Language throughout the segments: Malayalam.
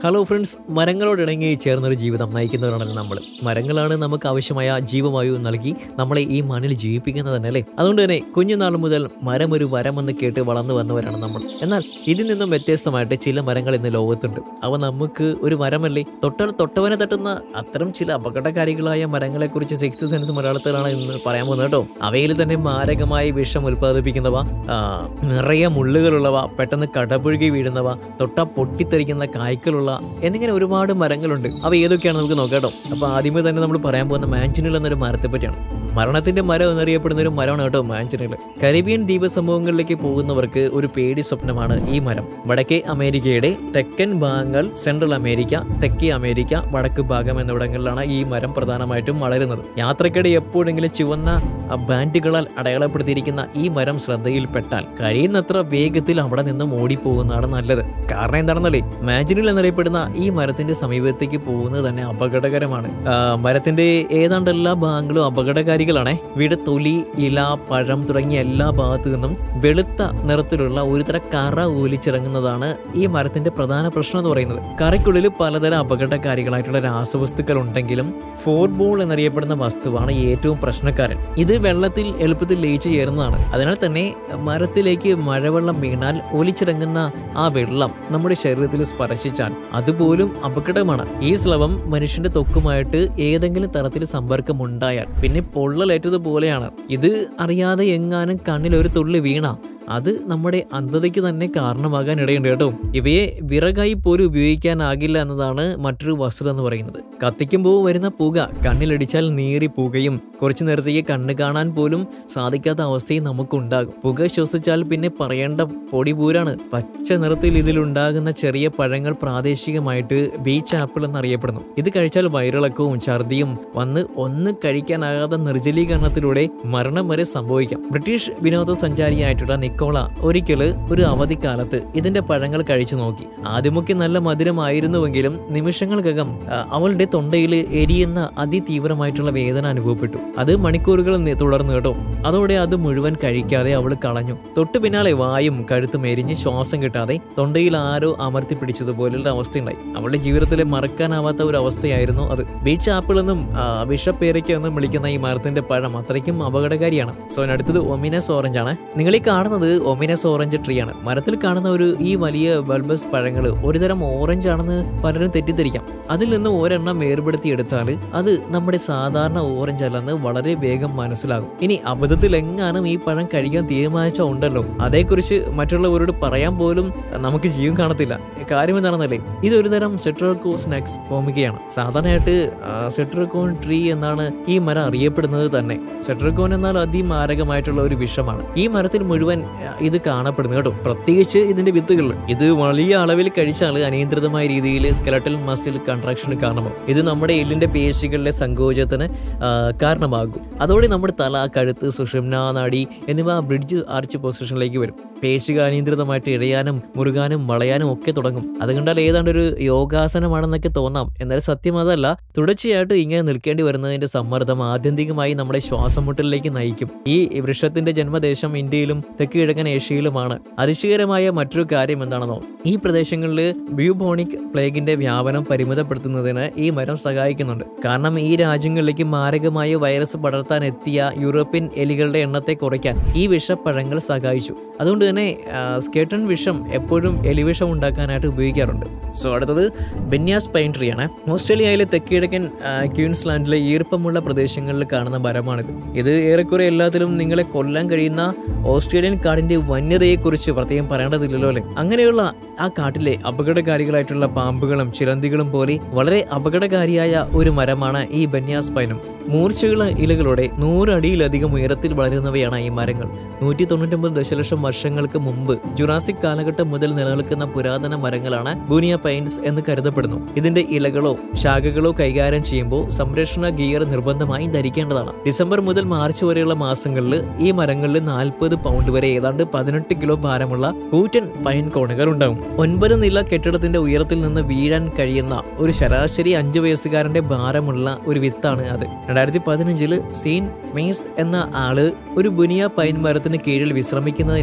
ഹലോ ഫ്രണ്ട്സ് മരങ്ങളോടിണങ്ങി ചേർന്നൊരു ജീവിതം നയിക്കുന്നവരാണല്ലോ നമ്മൾ മരങ്ങളാണ് നമുക്ക് ആവശ്യമായ ജീവവായു നൽകി നമ്മളെ ഈ മണ്ണിൽ ജീവിപ്പിക്കുന്നത് തന്നെ അല്ലേ അതുകൊണ്ട് തന്നെ കുഞ്ഞുനാൾ മുതൽ മരം ഒരു വരമെന്ന് കേട്ട് വളർന്നു വന്നവരാണ് നമ്മൾ എന്നാൽ ഇതിൽ നിന്നും വ്യത്യസ്തമായിട്ട് ചില മരങ്ങൾ ഇന്ന് ലോകത്തുണ്ട് അവ നമുക്ക് ഒരു മരമല്ലേ തൊട്ട തൊട്ടവനെ തട്ടുന്ന അത്തരം ചില അപകടകാരികളായ മരങ്ങളെക്കുറിച്ച് സിക്സ് സെൻസ് മലയാളത്തിലാണ് ഇന്ന് പറയാൻ പോകുന്നത് കേട്ടോ അവയിൽ തന്നെ മാരകമായ വിഷം ഉൽപ്പാദിപ്പിക്കുന്നവ ആ, നിറയെ മുള്ളുകളുള്ളവ പെട്ടെന്ന് കടപുഴുകി വീഴുന്നവ തൊട്ട പൊട്ടിത്തെറിക്കുന്ന കായ്ക്കളുള്ള എന്നിങ്ങനെ ഒരുപാട് മരങ്ങളുണ്ട് അവ ഏതൊക്കെയാണ് നമുക്ക് നോക്കാം കേട്ടോ അപ്പൊ ആദ്യമേ തന്നെ നമ്മൾ പറയാൻ പോകുന്ന മാഞ്ചിനിൽ എന്നൊരു മരത്തെ പറ്റിയാണ് മരണത്തിന്റെ മരം എന്നറിയപ്പെടുന്ന ഒരു മരമാണ് കേട്ടോ മാഞ്ചിനിൽ കരീബിയൻ ദ്വീപ സമൂഹങ്ങളിലേക്ക് പോകുന്നവർക്ക് ഒരു പേടി സ്വപ്നമാണ് ഈ മരം വടക്കേ അമേരിക്കയുടെ തെക്കൻ ഭാഗങ്ങൾ സെൻട്രൽ അമേരിക്ക തെക്കേ അമേരിക്ക വടക്ക് ഭാഗം എന്നിവിടങ്ങളിലാണ് ഈ മരം പ്രധാനമായിട്ടും വളരുന്നത് യാത്രക്കിടെ എപ്പോഴെങ്കിലും ചുവന്ന ആ, ബാൻഡുകളാൽ അടയാളപ്പെടുത്തിയിരിക്കുന്ന ഈ മരം ശ്രദ്ധയിൽപ്പെട്ടാൽ കഴിയുന്നത്ര വേഗത്തിൽ അവിടെ നിന്നും ഓടിപ്പോകുന്നതാണ് നല്ലത് കാരണം എന്താണെന്നല്ലേ മാജിനിൽ എന്നറിയപ്പെടുന്ന ഈ മരത്തിന്റെ സമീപത്തേക്ക് പോകുന്നത് തന്നെ അപകടകരമാണ് ആ, മരത്തിന്റെ ഏതാണ്ട് എല്ലാ ഭാഗങ്ങളും അപകടകാരികളാണ് ഇവിടെ തൊലി ഇല പഴം തുടങ്ങിയ എല്ലാ ഭാഗത്തു നിന്നും വെളുത്ത നിറത്തിലുള്ള ഒരുതര കറ ഒലിച്ചിറങ്ങുന്നതാണ് ഈ മരത്തിന്റെ പ്രധാന പ്രശ്നം എന്ന് പറയുന്നത് കറയ്ക്കുള്ളിൽ പലതരം അപകടകാരികളായിട്ടുള്ള രാസവസ്തുക്കൾ ഉണ്ടെങ്കിലും ഫോർബോൾ എന്നറിയപ്പെടുന്ന വസ്തുവാണ് ഏറ്റവും പ്രശ്നക്കാരൻ ഇത് വെള്ളത്തിൽ എളുപ്പത്തിൽ ലയിച്ചു ചേരുന്നതാണ് അതിനാൽ തന്നെ മരത്തിലേക്ക് മഴവെള്ളം വീണാൽ ഒലിച്ചിറങ്ങുന്ന ആ വെള്ളം നമ്മുടെ ശരീരത്തിൽ സ്പർശിച്ചാൽ അതുപോലും അപകടമാണ് ഈ സ്ലവം മനുഷ്യന്റെ തൊക്കുമായിട്ട് ഏതെങ്കിലും തരത്തിൽ സമ്പർക്കം ഉണ്ടായാൽ പിന്നെ പൊള്ളലേറ്റതുപോലെയാണ് ഇത് അറിയാതെ എങ്ങാനും കണ്ണിൽ ഒരു തുള്ളി വീണ അത് നമ്മുടെ അന്ധതയ്ക്ക് തന്നെ കാരണമാകാൻ ഇടയുണ്ട് കേട്ടോ ഇവയെ വിറകായി പോലും ഉപയോഗിക്കാനാകില്ല എന്നതാണ് മറ്റൊരു വസ്തുത എന്ന് പറയുന്നത് കത്തിക്കുമ്പോൾ വരുന്ന പുക കണ്ണിലടിച്ചാൽ നീറി പുകയും കുറച്ചു നേരത്തേക്ക് കണ്ണ് കാണാൻ പോലും സാധിക്കാത്ത അവസ്ഥയും നമുക്കുണ്ടാകും പുക ശ്വസിച്ചാൽ പിന്നെ പറയേണ്ട പൊടിപൂരാണ് പച്ച നിറത്തിൽ ഇതിലുണ്ടാകുന്ന ചെറിയ പഴങ്ങൾ പ്രാദേശികമായിട്ട് ബീച്ച് ആപ്പിൾ എന്നറിയപ്പെടുന്നു ഇത് കഴിച്ചാൽ വയറിളക്കവും ഛർദിയും വന്ന് ഒന്ന് കഴിക്കാനാകാത്ത നിർജ്ജലീകരണത്തിലൂടെ മരണം വരെ സംഭവിക്കാം ബ്രിട്ടീഷ് വിനോദസഞ്ചാരിയായിട്ടുള്ള നിക്കോള ഒരിക്കൽ ഒരു അവധിക്കാലത്ത് ഇതിന്റെ പഴങ്ങൾ കഴിച്ചു നോക്കി ആദ്യമൊക്കെ നല്ല മധുരമായിരുന്നുവെങ്കിലും നിമിഷങ്ങൾക്കകം ആ, അവളുടെ തൊണ്ടയിൽ എരിയുന്ന അതിതീവ്രമായിട്ടുള്ള വേദന അനുഭവപ്പെട്ടു അത് മണിക്കൂറുകൾ നി- തുടർന്നു കേട്ടോ അതോടെ അത് മുഴുവൻ കഴിക്കാതെ അവൾ കളഞ്ഞു തൊട്ടു പിന്നാലെ വായും കഴുത്തും എരിഞ്ഞ് ശ്വാസം കിട്ടാതെ തൊണ്ടയിൽ ആരോ അമർത്തി പിടിച്ചതുപോലുള്ള അവസ്ഥയുണ്ടായി അവളുടെ ജീവിതത്തിലെ മറക്കാനാവാത്ത ഒരു അവസ്ഥയായിരുന്നു അത് ബീച്ച് ആപ്പിൾ എന്നും ആ, വിഷപ്പേരയ്ക്ക് എന്നും വിളിക്കുന്ന ഈ മരത്തിന്റെ പഴം അത്രയ്ക്കും അപകടകാരിയാണ് സോ അടുത്തത് ഒമിനസ് ഓറഞ്ച് ആണ് നിങ്ങൾ ഈ കാണുന്നത് ഒമിനസ് ഓറഞ്ച് ട്രീ ആണ് മരത്തിൽ കാണുന്ന ഒരു ഈ വലിയ ബൾബസ് പഴങ്ങൾ ഒരുതരം ഓറഞ്ച് ആണെന്ന് പലരും തെറ്റിദ്ധരിക്കാം അതിൽ നിന്ന് ഒരെണ്ണം വേർപെടുത്തി എടുത്താൽ അത് നമ്മുടെ സാധാരണ ഓറഞ്ച് അല്ലെന്ന് വളരെ വേഗം മനസ്സിലാകും ഇനി അബദ്ധത്തിൽ എങ്ങാനും ഈ പഴം കഴിക്കാൻ തീരുമാനിച്ച ഉണ്ടല്ലോ അതേക്കുറിച്ച് മറ്റുള്ളവരോട് പറയാൻ പോലും നമുക്ക് ജീവൻ കാണത്തില്ല കാര്യം എന്താണെന്നല്ലേ ഇതൊരു തരം സെട്രോക്കോ സ്നാക്സ് ഓമികയാണ് സാധാരണയായിട്ട് സെട്രോക്കോൺ ട്രീ എന്നാണ് ഈ മരം അറിയപ്പെടുന്നത് തന്നെ സെട്രോക്കോൺ എന്നാൽ അതിമാരകമായിട്ടുള്ള ഒരു വിഷമാണ് ഈ മരത്തിൽ മുഴുവൻ ആ, ഇത് കാണപ്പെടുന്നു കേട്ടോ പ്രത്യേകിച്ച് ഇതിന്റെ വിത്തുകൾ ഇത് വലിയ അളവിൽ കഴിച്ചാൽ അനിയന്ത്രിതമായ രീതിയിൽ സ്കെലട്ടൽ മസിൽ കൺട്രാക്ഷന് കാരണമാകും ഇത് നമ്മുടെ എല്ലിന്റെ പേശികളിലെ സങ്കോചത്തിന് ആ, കാരണമാകും അതോടെ നമ്മുടെ തല കഴുത്ത് സുഷുമ്ന നാഡി എന്നിവ ബ്രിഡ്ജ് ആർച്ച് പൊസിഷനിലേക്ക് വരും പേശികൾ അനിയന്ത്രിതമായിട്ട് ഇഴയാനും മുറുകാനും വളയാനും ഒക്കെ തുടങ്ങും അത് കണ്ടാൽ ഏതാണ്ട് ഒരു യോഗാസനമാണെന്നൊക്കെ തോന്നാം എന്നാൽ സത്യം അതല്ല തുടർച്ചയായിട്ട് ഇങ്ങനെ നിൽക്കേണ്ടി വരുന്നതിന്റെ സമ്മർദ്ദം ആത്യന്തികമായി നമ്മുടെ ശ്വാസം മുട്ടലിലേക്ക് നയിക്കും ഈ വൃക്ഷത്തിന്റെ ജന്മദേശം ഇന്ത്യയിലും തെക്ക് കിഴക്കൻ ഏഷ്യയിലുമാണ് അതിശയകരമായ മറ്റൊരു കാര്യം എന്താണെന്നോ ഈ പ്രദേശങ്ങളിൽ ബ്യൂബോണിക് പ്ലേഗിന്റെ വ്യാപനം പരിമിതപ്പെടുത്തുന്നതിന് ഈ മരം സഹായിക്കുന്നുണ്ട് കാരണം ഈ രാജ്യങ്ങളിലേക്ക് മാരകമായ വൈറസ് പടർത്താൻ എത്തിയ യൂറോപ്യൻ എലികളുടെ എണ്ണത്തെ കുറയ്ക്കാൻ ഈ വിഷപ്പഴങ്ങൾ സഹായിച്ചു അതുകൊണ്ട് തന്നെ സ്കേട്ടൺ വിഷം എപ്പോഴും എലിവിഷം ഉണ്ടാക്കാനായിട്ട് ഉപയോഗിക്കാറുണ്ട് സോ അടുത്തത് ബെന്യാസ് പൈൻ ട്രീ ആണ് ഓസ്ട്രേലിയയിലെ തെക്കിഴക്കൻ ആ, ക്യൂൻസ്ലാൻഡിലെ ഈർപ്പമുള്ള പ്രദേശങ്ങളിൽ കാണുന്ന മരമാണിത് ഇത് ഏറെക്കുറെ എല്ലാത്തിലും നിങ്ങളെ കൊല്ലാൻ കഴിയുന്ന ഓസ്ട്രേലിയൻ കാടിന്റെ വന്യതയെക്കുറിച്ച് പ്രത്യേകം പറയേണ്ടതില്ലല്ലോ അല്ലേ അങ്ങനെയുള്ള ആ കാട്ടിലെ അപകടകാരികളായിട്ടുള്ള പാമ്പുകളും ചിലന്തികളും പോലെ വളരെ അപകടകാരിയായ ഒരു മരമാണ് ഈ ബന്യാസ് പൈനും മൂർച്ചയുള്ള ഇലകളോടെ നൂറടിയിലധികം ഉയരത്തിൽ വളരുന്നവയാണ് ഈ മരങ്ങൾ നൂറ്റി തൊണ്ണൂറ്റൊമ്പത് ദശലക്ഷം വർഷങ്ങൾക്ക് മുമ്പ് ജുറാസിക് കാലഘട്ടം മുതൽ നിലനിൽക്കുന്ന പുരാതന മരങ്ങളാണ് ബൂനിയ പൈൻസ് എന്ന് കരുതപ്പെടുന്നു ഇതിന്റെ ഇലകളോ ശാഖകളോ കൈകാര്യം ചെയ്യുമ്പോൾ സംരക്ഷണ ഗിയർ നിർബന്ധമായും ധരിക്കേണ്ടതാണ് ഡിസംബർ മുതൽ മാർച്ച് വരെയുള്ള മാസങ്ങളിൽ ഈ മരങ്ങളിൽ നാൽപ്പത് പൗണ്ട് വരെ ഏതാണ്ട് പതിനെട്ട് കിലോ ഭാരമുള്ള കൂറ്റൻ പൈൻ കോണുകൾ ഉണ്ടാവും ഒൻപത് നില കെട്ടിടത്തിന്റെ ഉയരത്തിൽ നിന്ന് വീഴാൻ കഴിയുന്ന ഒരു ശരാശരി അഞ്ചു വയസ്സുകാരന്റെ ഭാരമുള്ള ഒരു വിത്താണ് അത് രണ്ടായിരത്തി പതിനഞ്ചില് സെയിൻ മെയ്സ് എന്ന ആള് ഒരു ബുനിയ പൈൻ മരത്തിന് കീഴിൽ വിശ്രമിക്കുന്നതിനിടയിൽ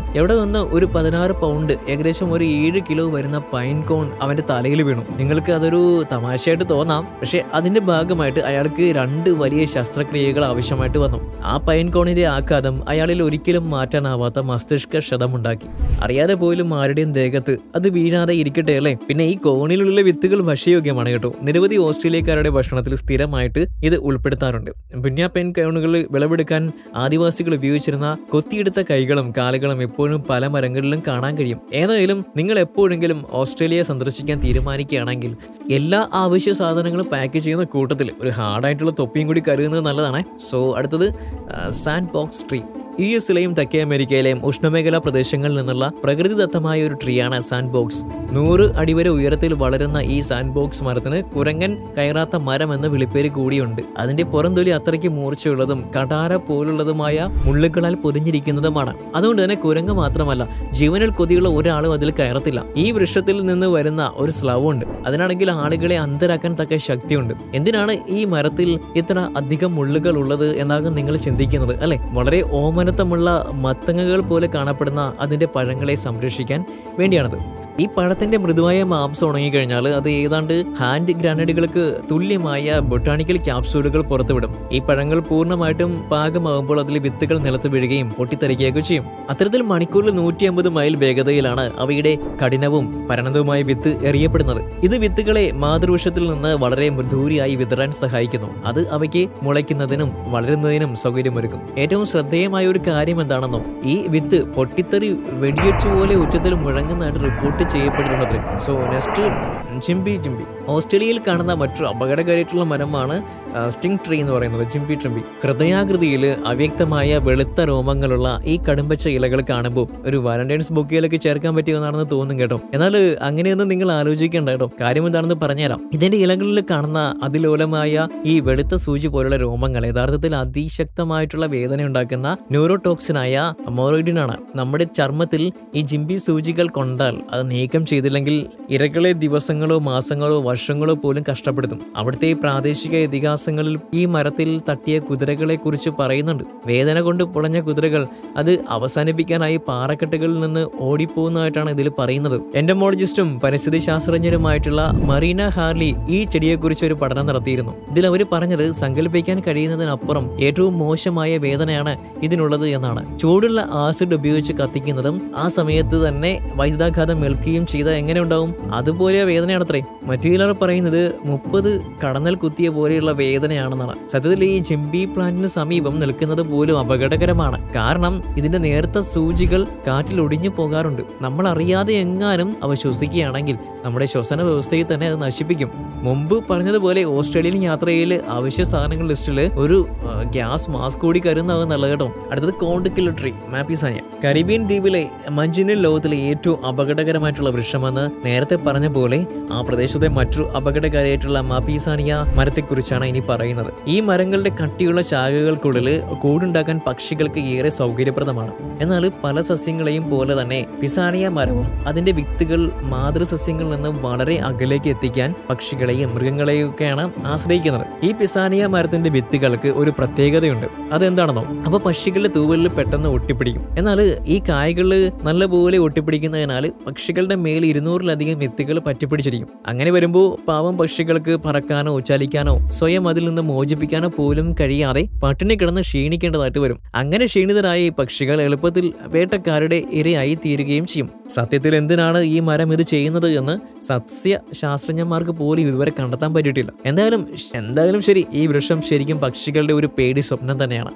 എവിടെ നിന്ന് ഒരു പതിനാറ് പൗണ്ട് ഏകദേശം ഒരു ഏഴ് കിലോ വരുന്ന പൈൻ കോൺ അവന്റെ തലയിൽ വീണു നിങ്ങൾക്ക് അതൊരു തമാശയായിട്ട് തോന്നാം പക്ഷെ അതിന്റെ ഭാഗമായിട്ട് അയാൾക്ക് രണ്ട് വലിയ ശസ്ത്രക്രിയകൾ ആവശ്യമായിട്ട് വന്നു ആ പൈൻ കോണിന്റെ ആഘാതം അയാളിൽ ഒരിക്കലും മാറ്റാനാവാത്ത മസ്തിഷ്ക ക്ഷതമുണ്ടാക്കി അറിയാതെ പോലും ആരുടെയും ദേഹത്ത് അത് വീഴാതെ ഇരിക്കട്ടെ അല്ലേ പിന്നെ ഈ കോണിലുള്ള വിത്തുകൾ ഭക്ഷ്യയോഗ്യമാണ് കേട്ടോ നിരവധി ഓസ്ട്രേലിയക്കാരുടെ ഭക്ഷണത്തിൽ സ്ഥിരമായിട്ട് ഇത് ഉൾപ്പെടുത്താറുണ്ട് പിന്നെ പെൻ കോണുകൾ വിളവെടുക്കാൻ ആദിവാസികൾ ഉപയോഗിച്ചിരുന്ന കൊത്തിയെടുത്ത കൈകളും കാലുകളും എപ്പോഴും പല മരങ്ങളിലും കാണാൻ കഴിയും ഏതായാലും നിങ്ങൾ എപ്പോഴെങ്കിലും ഓസ്ട്രേലിയ സന്ദർശിക്കാൻ തീരുമാനിക്കുകയാണെങ്കിൽ എല്ലാ ആവശ്യ സാധനങ്ങളും പാക്ക് ചെയ്യുന്ന കൂട്ടത്തിൽ ഒരു ഹാർഡായിട്ടുള്ള തൊപ്പിയും കൂടി കരുതുന്നത് നല്ലതാണ് സോ അടുത്തത് സാൻഡ് ബോക്സ് ട്രീ യു എസിലെയും തെക്കേ അമേരിക്കയിലെയും ഉഷ്ണമേഖലാ പ്രദേശങ്ങളിൽ നിന്നുള്ള പ്രകൃതിദത്തമായ ഒരു ട്രീയാണ് സാൻഡ് ബോക്സ് നൂറ് അടി വരെ ഉയരത്തിൽ വളരുന്ന ഈ സാൻഡ് ബോക്സ് മരത്തിന് കുരങ്ങൻ കയറാത്ത മരം എന്ന വിളിപ്പേര് കൂടിയുണ്ട് അതിന്റെ പുറംതൊലി അത്രയ്ക്ക് മൂർച്ചയുള്ളതും കടാര പോലുള്ളതുമായ മുള്ളുകളാൽ പൊതിഞ്ഞിരിക്കുന്നതുമാണ് അതുകൊണ്ട് തന്നെ കുരങ്ങ് മാത്രമല്ല ജീവനിൽ കൊതിയുള്ള ഒരാളും അതിൽ കയറത്തില്ല ഈ വൃക്ഷത്തിൽ നിന്ന് വരുന്ന ഒരു സ്ലവ് ഉണ്ട് അതിനാണെങ്കിൽ ആളുകളെ അന്തരാക്കാൻ തക്ക ശക്തിയുണ്ട് എന്തിനാണ് ഈ മരത്തിൽ ഇത്ര അധികം മുള്ളുകൾ ഉള്ളത് എന്നാകും നിങ്ങൾ ചിന്തിക്കുന്നത് അല്ലെ വളരെ ഓമനത്തമുള്ള മത്തങ്ങകൾ പോലെ കാണപ്പെടുന്ന അതിന്റെ പഴങ്ങളെ സംരക്ഷിക്കാൻ വേണ്ടിയാണത് ഈ പഴത്തിന്റെ മൃദുവായ മാംസം ഉണങ്ങിക്കഴിഞ്ഞാൽ അത് ഏതാണ്ട് ഹാൻഡ് ഗ്രാനേഡുകൾക്ക് തുല്യമായ ബൊട്ടാണിക്കൽ ക്യാപ്സൂളുകൾ പുറത്തുവിടും ഈ പഴങ്ങൾ പൂർണ്ണമായിട്ടും പാകമാകുമ്പോൾ അതിൽ വിത്തുകൾ നിലത്ത് വീഴുകയും പൊട്ടിത്തെറിക്കുകയൊക്കെ ചെയ്യും അത്തരത്തിൽ മണിക്കൂറിൽ നൂറ്റി അമ്പത് മൈൽ വേഗതയിലാണ് അവയുടെ കഠിനവും പരണതുമായ വിത്ത് എറിയപ്പെടുന്നത് ഇത് വിത്തുകളെ മാതൃവൃക്ഷത്തിൽ നിന്ന് വളരെ മൃദൂരിയായി വിതറാൻ സഹായിക്കുന്നു അത് അവയ്ക്ക് മുളയ്ക്കുന്നതിനും വളരുന്നതിനും സൗകര്യമൊരുക്കും ഏറ്റവും ശ്രദ്ധേയമായ ഒരു കാര്യം എന്താണെന്നോ ഈ വിത്ത് പൊട്ടിത്തെറി വെടിവെച്ച് പോലെ ഉച്ചത്തിൽ മുഴങ്ങുന്നതായിട്ട് റിപ്പോർട്ട് ചെയ്യപ്പെട്ടിട്ടുള്ളത് സോ നെക്സ്റ്റ് ചിമ്പി ചിമ്പി ഓസ്ട്രേലിയയിൽ കാണുന്ന മറ്റൊരു അപകടകാരിയായിട്ടുള്ള മരമാണ് സ്റ്റിംഗ് ട്രീ എന്ന് പറയുന്നത് ചിമ്പി ട്രിമ്പി ഹൃദയാകൃതിയിൽ അവ്യക്തമായ വെളുത്ത രോമങ്ങളുള്ള ഈ കടുംപച്ച ഇലകൾ കാണുമ്പോൾ ഒരു വാലന്റൈൻസ് ബൊക്കയിലൊക്കെ ചേർക്കാൻ പറ്റിയതാണെന്ന് തോന്നും കേട്ടോ എന്നാൽ അങ്ങനെയൊന്നും നിങ്ങൾ ആലോചിക്കേണ്ട കേട്ടോ കാര്യം എന്താണെന്ന് പറഞ്ഞുതരാം ഇതിന്റെ ഇലകളിൽ കാണുന്ന അതിലോലമായ ഈ വെളുത്ത സൂചി പോലുള്ള രോമങ്ങൾ യഥാർത്ഥത്തിൽ അതിശക്തമായിട്ടുള്ള വേദന ഉണ്ടാക്കുന്ന ന്യൂറോടോക്സിനായ മൊറോയിഡിനാണ് നമ്മുടെ ചർമ്മത്തിൽ ഈ ജിംബി സൂചികൾ കൊണ്ടാൽ അത് നീക്കം ചെയ്തില്ലെങ്കിൽ ഇരകളെ ദിവസങ്ങളോ മാസങ്ങളോ വർഷങ്ങളോ പോലും കഷ്ടപ്പെടുത്തും അവിടുത്തെ പ്രാദേശിക ഇതിഹാസങ്ങളിൽ ഈ മരത്തിൽ തട്ടിയ കുതിരകളെ കുറിച്ച് പറയുന്നുണ്ട് വേദന കൊണ്ട് പൊളഞ്ഞ കുതിരകൾ അത് അവസാനിപ്പിക്കാനായി പാറക്കെട്ടുകളിൽ നിന്ന് ഓടിപ്പോകുന്നതായിട്ടാണ് ഇതിൽ പറയുന്നത് എന്റമോളജിസ്റ്റും പരിസ്ഥിതി ശാസ്ത്രജ്ഞരുമായിട്ടുള്ള മറീന ഹാർലി ഈ ചെടിയെക്കുറിച്ച് ഒരു പഠനം നടത്തിയിരുന്നു ഇതിൽ അവർ പറഞ്ഞത് സങ്കല്പിക്കാൻ കഴിയുന്നതിനപ്പുറം ഏറ്റവും മോശമായ വേദനയാണ് ഇതിനുള്ളത് എന്നാണ് ചൂടുള്ള ആസിഡ് ഉപയോഗിച്ച് കത്തിക്കുന്നതും ആ സമയത്ത് തന്നെ വൈദ്യുതാഘാതം ഏൽക്കുകയും ചെയ്താൽ എങ്ങനെ ഉണ്ടാവും അതുപോലെ വേദനയാണത്രേ മറ്റു ചിലർ പറയുന്നത് മുപ്പത് കടന്നൽ കുത്തിയ പോലെയുള്ള വേദനയാണെന്നാണ് സത്യത്തിൽ ഈ ചെമ്പി പ്ലാന്റിന് സമീപം നിൽക്കുന്നത് പോലും അപകടകരമാണ് കാരണം ഇതിന്റെ നേർത്ത സൂചികൾ കാറ്റിൽ ഒടിഞ്ഞു പോകാറുണ്ട് നമ്മൾ അറിയാതെ എങ്ങാനും അവ ശ്വസിക്കുകയാണെങ്കിൽ നമ്മുടെ ശ്വസന വ്യവസ്ഥയെ തന്നെ അത് നശിപ്പിക്കും മുമ്പ് പറഞ്ഞതുപോലെ ഓസ്ട്രേലിയൻ യാത്രയിൽ അവശ്യ സാധനങ്ങൾ ലിസ്റ്റിൽ ഒരു ആ, ഗ്യാസ് മാസ്ക് കൂടി കരുതാവും നല്ലത് കേട്ടോ അടുത്തത് കോണ്ടിക്കില്ല ട്രീ മാപ്പിസാനിയ കരീബിയൻ ദ്വീപിലെ മഞ്ചിനൽ ലോകത്തിലെ ഏറ്റവും അപകടകരമായിട്ടുള്ള വൃക്ഷമെന്ന് നേരത്തെ പറഞ്ഞ പോലെ ആ പ്രദേശത്തെ മറ്റൊരു അപകടകാരിയായിട്ടുള്ള മാപ്പീസാനിയ മരത്തെക്കുറിച്ചാണ് ഇനി പറയുന്നത് ഈ മരങ്ങളുടെ കട്ടിയുള്ള ശാഖകൾക്കുള്ളിൽ കൂടുണ്ടാക്കാൻ പക്ഷികൾക്ക് ഏറെ സൗകര്യപ്രദമാണ് എന്നാൽ പല സസ്യങ്ങളെയും പോലെ തന്നെ പിസാനിയ മരവും അതിന്റെ വിത്തുകൾ മാതൃസസ്യങ്ങളിൽ നിന്ന് വളരെ അകലേക്ക് എത്തിക്കാൻ പക്ഷികളെയും മൃഗങ്ങളെയും ഒക്കെയാണ് ആശ്രയിക്കുന്നത് ഈ പിസാനിയ മരത്തിന്റെ വിത്തുകൾക്ക് ഒരു പ്രത്യേകതയുണ്ട് അതെന്താണെന്നോ അപ്പൊ പക്ഷികളുടെ തൂവലിൽ പെട്ടെന്ന് ഒട്ടിപ്പിടിക്കും എന്നാൽ ഈ കായ്കളിൽ നല്ലപോലെ ഒട്ടിപ്പിടിക്കുന്നതിനാൽ പക്ഷികളുടെ മേൽ ഇരുന്നൂറിലധികം വിത്തുകൾ പറ്റിപ്പിടിച്ചിരിക്കും അങ്ങനെ വരുമ്പോൾ പാവം പക്ഷികൾക്ക് പറക്കാനോ ചലിക്കാനോ സ്വയം അതിൽ നിന്ന് മോചിപ്പിക്കാനോ പോലും കഴിയാതെ പട്ടിണി കിടന്ന് ക്ഷീണിക്കേണ്ടതായിട്ട് വരും അങ്ങനെ ക്ഷീണിതരായ ഈ പക്ഷികൾ എളുപ്പത്തിൽ വേട്ടക്കാരുടെ ഇരയായി തീരുകയും ചെയ്യും സത്യത്തിൽ എന്തിനാണ് ഈ മരം ഇത് ചെയ്യുന്നത് എന്ന് സസ്യ ശാസ്ത്രജ്ഞന്മാർക്ക് പോലും ഇതുവരെ കണ്ടെത്താൻ പറ്റിയിട്ടില്ല എന്തായാലും എന്തായാലും ശരി ഈ വൃക്ഷം ശരിക്കും പക്ഷികളുടെ ഒരു പേടി സ്വപ്നം തന്നെയാണ്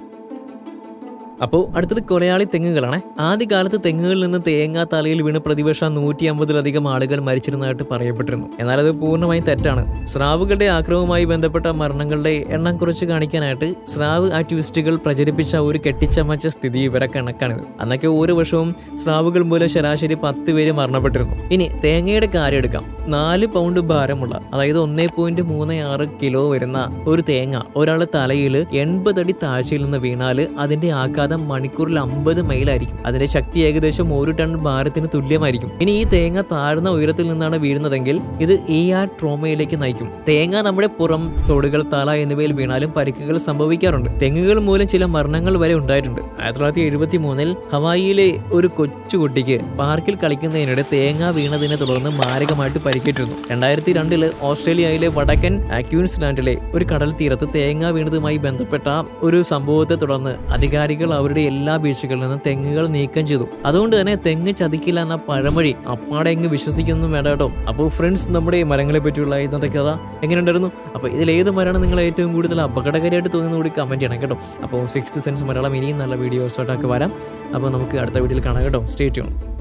അപ്പോൾ അടുത്തത് കൊലയാളി തെങ്ങുകളാണ് ആദ്യകാലത്ത് തെങ്ങുകളിൽ നിന്ന് തേങ്ങ തലയിൽ വീണ് പ്രതിവർഷം നൂറ്റി അമ്പതിലധികം ആളുകൾ മരിച്ചിരുന്നതായിട്ട് പറയപ്പെട്ടിരുന്നു എന്നാൽ അത് പൂർണ്ണമായും തെറ്റാണ് സ്രാവുകളുടെ ആക്രമവുമായി ബന്ധപ്പെട്ട മരണങ്ങളുടെ എണ്ണം കുറച്ച് കാണിക്കാനായിട്ട് സ്രാവ് ആക്ടിവിസ്റ്റുകൾ പ്രചരിപ്പിച്ച ഒരു കെട്ടിച്ചമച്ച സ്ഥിതി വിവര കണക്കാണിത് അന്നൊക്കെ ഓരോ വർഷവും സ്രാവുകൾ മൂലം ശരാശരി പത്ത് പേര് മരണപ്പെട്ടിരുന്നു ഇനി തേങ്ങയുടെ കാര്യം എടുക്കാം നാല് പൗണ്ട് ഭാരമുള്ള അതായത് ഒന്നേ പോയിന്റ് മൂന്ന് ആറ് കിലോ വരുന്ന ഒരു തേങ്ങ ഒരാളുടെ തലയിൽ എൺപത് അടി താഴ്ചയിൽ നിന്ന് വീണാൽ അതിന്റെ ആഘാതം വേഗത മണിക്കൂറിൽ അമ്പത് മൈലായിരിക്കും അതിന്റെ ശക്തി ഏകദേശം ഒരു ടൺ ഭാരത്തിന് തുല്യമായിരിക്കും ഇനി ഈ തേങ്ങ താഴ്ന്ന ഉയരത്തിൽ നിന്നാണ് വീഴുന്നതെങ്കിൽ ഇത് ഈ ആ ട്രോമയിലേക്ക് നയിക്കും തേങ്ങ നമ്മുടെ പുറം തോടുകൾ തല എന്നിവയിൽ വീണാലും പരിക്കുകൾ സംഭവിക്കാറുണ്ട് തെങ്ങുകൾ മൂലം ചില മരണങ്ങൾ വരെ ഉണ്ടായിട്ടുണ്ട് ആയിരത്തി തൊള്ളായിരത്തി എഴുപത്തി മൂന്നിൽ ഹവായിയിലെ ഒരു കൊച്ചുകുട്ടിക്ക് പാർക്കിൽ കളിക്കുന്നതിനിടെ തേങ്ങ വീണതിനെ തുടർന്ന് മാരകമായിട്ട് പരിക്കേറ്റിരുന്നു രണ്ടായിരത്തി രണ്ടില് ഓസ്ട്രേലിയയിലെ വടക്കൻ ക്യൂൻസ്ലാൻഡിലെ ഒരു കടൽ തീരത്ത് തേങ്ങ വീണതുമായി ബന്ധപ്പെട്ട ഒരു സംഭവത്തെ തുടർന്ന് അധികാരികൾ അവരുടെ എല്ലാ ബീച്ചുകളിൽ നിന്നും തെങ്ങുകൾ നീക്കം ചെയ്തു അതുകൊണ്ട് തന്നെ തെങ്ങ് ചതിക്കില്ല എന്ന പഴമൊഴി അപ്പാടെ എങ്ങ് വിശ്വസിക്കൊന്നും വേണ്ട കേട്ടോ അപ്പോൾ ഫ്രണ്ട്സ് നമ്മുടെ മരങ്ങളെ പറ്റിയുള്ള ഇന്നത്തെ കഥ എങ്ങനെയുണ്ടായിരുന്നു അപ്പോൾ ഇതിൽ ഏത് മരമാണ് നിങ്ങൾ ഏറ്റവും കൂടുതൽ അപകടകരമായിട്ട് തോന്നുന്നത് കൂടി കമൻറ്റ് ചെയ്യണം കേട്ടോ അപ്പോൾ സിക്സ്ത് സെൻസ് മലയാളം ഇനിയും നല്ല വീഡിയോസായിട്ടൊക്കെ വരാം അപ്പോൾ നമുക്ക് അടുത്ത വീഡിയോയിൽ കാണാം കേട്ടോ സ്റ്റേ ട്യൂൺ